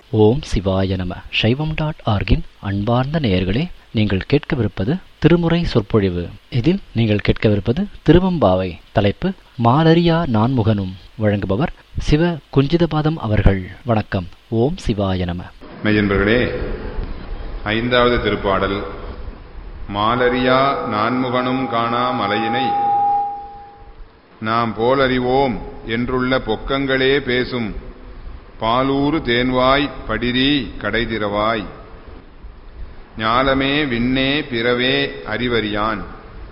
ஓம் சிவாய நம சைவம் டாட் ஆர்கின் அன்பார்ந்த நேயர்களே நீங்கள் கேட்கவிருப்பது திருமுறை சொற்பொழிவு இதில் நீங்கள் கேட்கவிருப்பது திருவம்பாவை தலைப்பு மாலரியா நான்முகனும் வழங்குபவர் சிவ குஞ்சிதபாதம் அவர்கள் வணக்கம் ஓம் சிவாய நம மெய்யன்பர்களே ஐந்தாவது திருப்பாடல் மாலரியா நான்முகனும் காணா மலையினை நாம் போலறிவோம் என்றுள்ள பொக்கங்களே பேசும் பாலூறு தேன்வாய் படிரி கடைதிரவாய் ஞாலமே விண்ணே பிறவே அறிவறியான்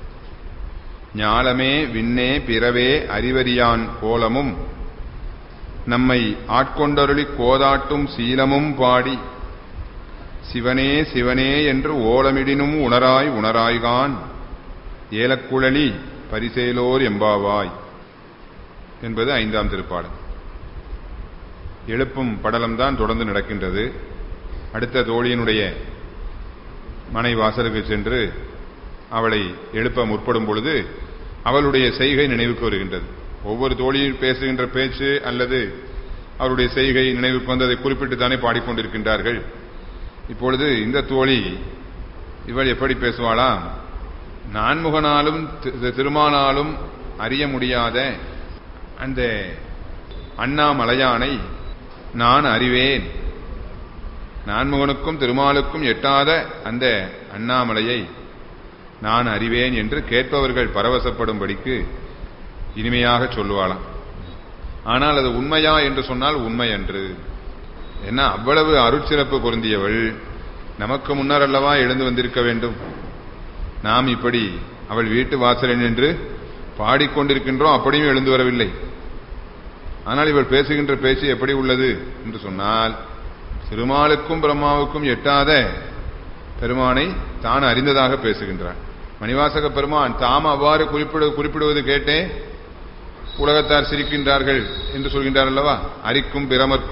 ஞாலமே விண்ணே பிறவே அறிவறியான் கோலமும் நம்மை ஆட்கொண்டருளிக் கோதாட்டும் சீலமும் பாடி சிவனே சிவனே என்று ஓலமிடினும் உணராய் உணராய்கான் ஏலக்குழலி பரிசேலோர் எம்பாவாய் என்பது ஐந்தாம் திருப்பாடல் எழுப்பும் படலம்தான் தொடர்ந்து நடக்கின்றது அடுத்த தோழியினுடைய மனை வாசலுக்கு சென்று அவளை எழுப்ப முற்படும் பொழுது அவளுடைய செய்கை நினைவுக்கு வருகின்றது ஒவ்வொரு தோழியும் பேசுகின்ற பேச்சு அல்லது அவருடைய செய்கை நினைவுக்கு வந்து அதை குறிப்பிட்டு தானே பாடிக்கொண்டிருக்கின்றார்கள் இப்பொழுது இந்த தோழி இவள் எப்படி பேசுவாளா நான்முகனாலும் திருமானாலும் அறிய முடியாத அந்த அண்ணாமலையானை நான் அறிவேன் நான்முகனுக்கும் திருமாலுக்கும் எட்டாத அந்த அண்ணாமலையை நான் அறிவேன் என்று கேட்பவர்கள் பரவசப்படும்படிக்கு இனிமையாக சொல்லுவாளாம் ஆனால் அது உண்மையா என்று சொன்னால் உண்மை அன்று என்ன அவ்வளவு அருட்சிறப்பு பொருந்தியவள் நமக்கு முன்னர் அல்லவா எழுந்து வந்திருக்க வேண்டும் நாம் இப்படி அவள் வீட்டு வாசலில் நின்று பாடிக்கொண்டிருக்கின்றோம் அப்படியும் எழுந்து வரவில்லை ஆனால் இவள் பேசுகின்ற பேச்சு எப்படி உள்ளது என்று சொன்னால் திருமாலுக்கும் பிரம்மாவுக்கும் எட்டாத பெருமானை தான் அறிந்ததாக பேசுகின்றார் மணிவாசக பெருமான் தாம் அவ்வாறு குறிப்பிடு குறிப்பிடுவது கேட்டே உலகத்தார் சிரிக்கின்றார்கள் என்று சொல்கின்றார் அல்லவா அரிக்கும் பிரமர்க்கும்